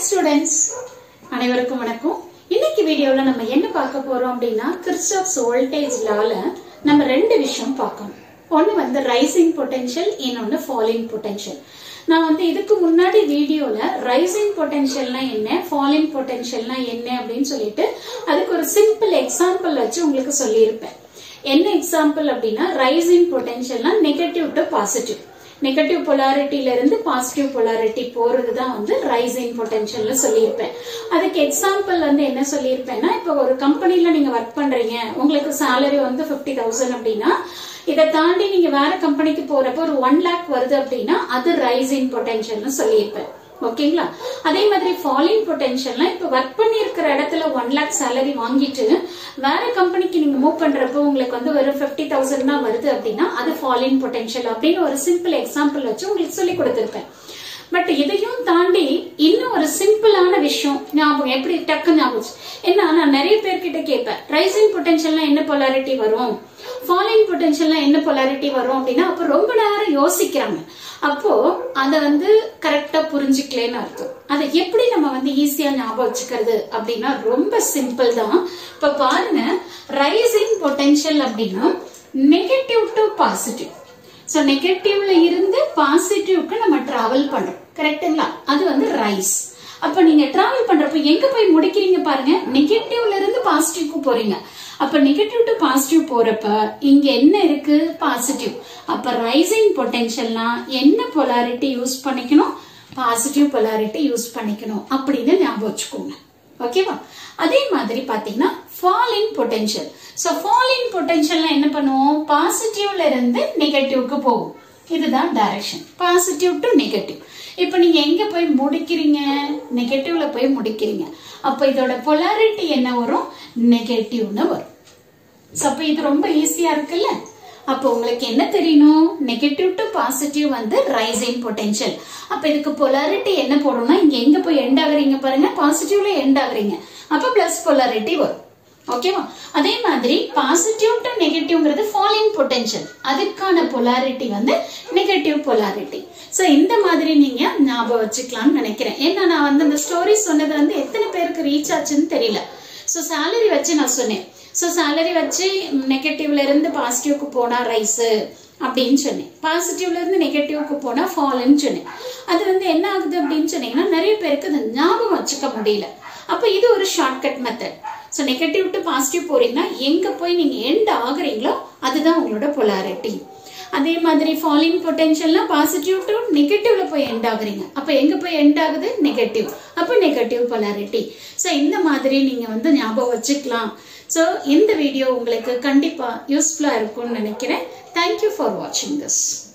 students அனைவருக்கும் வணக்கம் இன்னைக்கு வீடியோல நம்ம என்ன பார்க்க போறோம் அப்படின்னா கிறிஸ்டாப்ஸ் வோல்டேஜ் லால நம்ம ரெண்டு விஷயம் பார்க்கணும் ஒன்னு வந்து ரைசிங் பொட்டென்ஷியல் இன்னொன்னு ஃபாலிங் பொட்டென்ஷியல் நான் வந்து இதுக்கு முன்னாடி வீடியோல ரைசிங் பொட்டென்ஷியல்னா என்ன ஃபாலிங் பொட்டென்ஷியல்னா என்ன அப்படின்னு சொல்லிட்டு அதுக்கு ஒரு சிம்பிள் எக்ஸாம்பிள் வச்சு உங்களுக்கு சொல்லியிருப்பேன் என்ன எக்ஸாம்பிள் அப்படின்னா ரைசிங் பொட்டென்ஷியல்னா நெகட்டிவ் டு பாசிட்டிவ் நெகட்டிவ் பொலாரிட்டில இருந்து பாசிட்டிவ் பொலாரிட்டி போறது தான் வந்து ரைசிங் பொட்டென்ஷியல்னு சொல்லியிருப்பேன் அதுக்கு எக்ஸாம்பிள் வந்து என்ன சொல்லியிருப்பேன்னா இப்போ ஒரு கம்பெனில நீங்க ஒர்க் பண்றீங்க உங்களுக்கு சேலரி வந்து பிப்டி தௌசண்ட் அப்படின்னா இதை தாண்டி நீங்க வேற கம்பெனிக்கு போறப்போ ஒரு ஒன் லேக் வருது அப்படின்னா அது ரைசிங் பொட்டென்ஷியல்னு சொல்லியிருப்பேன் ஓகேங்களா அதே மாதிரி ஃபாலிங் பொட்டென்ஷியல்னா இப்ப ஒர்க் பண்ணி இருக்கிற இடத்துல ஒன் லேக் சேலரி வாங்கிட்டு வேற கம்பெனிக்கு நீங்க மூவ் பண்றப்போ உங்களுக்கு வந்து ஒரு பிப்டி தௌசண்ட் தான் வருது அப்படின்னா அது ஃபாலிங் பொட்டென்ஷியல் அப்படின்னு ஒரு சிம்பிள் எக்ஸாம்பிள் வச்சு உங்களுக்கு சொல்லி கொடுத்திருப்பேன் பட் இதையும் தாண்டி இன்னும் ஒரு சிம்பிளான விஷயம் ஞாபகம் எப்படி டக்கு ஞாபகம் என்ன நான் நிறைய பேர்கிட்ட கேட்பேன் ரைசிங் பொட்டென்ஷியல்னா என்ன பொலாரிட்டி வரும் ஃபாலிங் பொட்டென்ஷியல்னா என்ன பொலாரிட்டி வரும் அப்படின்னா அப்ப ரொம்ப நேரம் யோசிக்கிறாங்க அப்போ அதை வந்து கரெக்டா புரிஞ்சுக்கலன்னு அர்த்தம் அதை எப்படி நம்ம வந்து ஈஸியா ஞாபகம் வச்சுக்கிறது அப்படின்னா ரொம்ப சிம்பிள் தான் இப்ப பாருங்க ரைசிங் பொட்டென்ஷியல் அப்படின்னா நெகட்டிவ் டு பாசிட்டிவ் சோ நெகட்டிவ்ல இருந்து பாசிட்டிவ்க்கு நம்ம டிராவல் பண்றோம் கரெக்ட்டுங்களா அது வந்து ரைஸ் அப்ப நீங்க டிராவல் பண்றப்ப எங்க போய் முடிக்கிறீங்க பாருங்க நெகட்டிவ்ல இருந்து பாசிட்டிவ்க்கு போறீங்க அப்ப நெகட்டிவ் டு பாசிட்டிவ் போறப்ப இங்க என்ன இருக்கு பாசிட்டிவ் அப்ப ரைசிங் பொட்டென்ஷியல்னா என்ன பொலாரிட்டி யூஸ் பண்ணிக்கணும் பாசிட்டிவ் பொலாரிட்டி யூஸ் பண்ணிக்கணும் அப்படின்னு ஞாபகம் வச்சுக்கோங்க ஓகேவா அதே மாதிரி பாத்தீங்கன்னா ஃபாலிங் பொட்டென்ஷியல் சோ ஃபாலிங் பொட்டென்ஷியல்னா என்ன பண்ணுவோம் பாசிட்டிவ்ல இருந்து நெகட்டிவ்க்கு போகும் இதுதான் டைரக்ஷன் பாசிட்டிவ் டு நெகட்டிவ் இப்போ நீங்க எங்க போய் முடிக்கிறீங்க நெகட்டிவ்ல போய் முடிக்கிறீங்க அப்ப இதோட பொலாரிட்டி என்ன வரும் நெகட்டிவ்னு வரும் சோ அப்ப இது ரொம்ப ஈஸியா இருக்குல்ல அப்போ உங்களுக்கு என்ன தெரியணும் நெகட்டிவ் டு பாசிட்டிவ் வந்து ரைசிங் பொட்டென்ஷியல் அப்ப இதுக்கு பொலாரிட்டி என்ன போடணும்னா இங்க எங்க போய் எண்ட் ஆகுறீங்க பாருங்க பாசிட்டிவ்ல எண்ட் ஆகுறீங்க அப்ப பிளஸ் பொலாரிட்டி வரும் ஓகேவா அதே மாதிரி பாசிட்டிவ் டு நெகட்டிவ்ங்கிறது ஃபாலிங் பொட்டென்ஷியல் அதுக்கான பொலாரிட்டி வந்து நெகட்டிவ் பொலாரிட்டி சோ இந்த மாதிரி நீங்க ஞாபகம் வச்சுக்கலாம்னு நினைக்கிறேன் ஏன்னா நான் வந்து இந்த ஸ்டோரி சொன்னது வந்து எத்தனை பேருக்கு ரீச் ஆச்சுன்னு தெரியல சோ சேலரி வச்சு நான் சொன்னேன் சோ சேலரி வச்சு நெகட்டிவ்ல இருந்து பாசிட்டிவ்க்கு போனா ரைஸ் அப்படின்னு சொன்னேன் பாசிட்டிவ்ல இருந்து நெகட்டிவ்க்கு போனா ஃபால்னு சொன்னேன் அது வந்து என்ன ஆகுது அப்படின்னு சொன்னீங்கன்னா நிறைய பேருக்கு அது ஞாபகம் வச்சுக்க முடியல அப்ப இது ஒரு shortcut method so negative to positive போறீங்கன்னா எங்க போய் நீங்க எண்ட் ஆகுறீங்களோ அதுதான் உங்களோட பொலாரிட்டி அதே மாதிரி ஃபாலிங் பொட்டென்ஷியல்னா பாசிட்டிவ் டு நெகட்டிவ்ல போய் எண்ட் ஆகுறீங்க அப்ப எங்க போய் எண்ட் ஆகுது நெகட்டிவ் அப்ப நெகட்டிவ் பொலாரிட்டி ஸோ இந்த மாதிரி நீங்க வந்து ஞாபகம் வச்சுக்கலாம் ஸோ இந்த வீடியோ உங்களுக்கு கண்டிப்பா யூஸ்ஃபுல்லா இருக்கும்னு நினைக்கிறேன் தேங்க்யூ ஃபார் வாட்சிங் திஸ்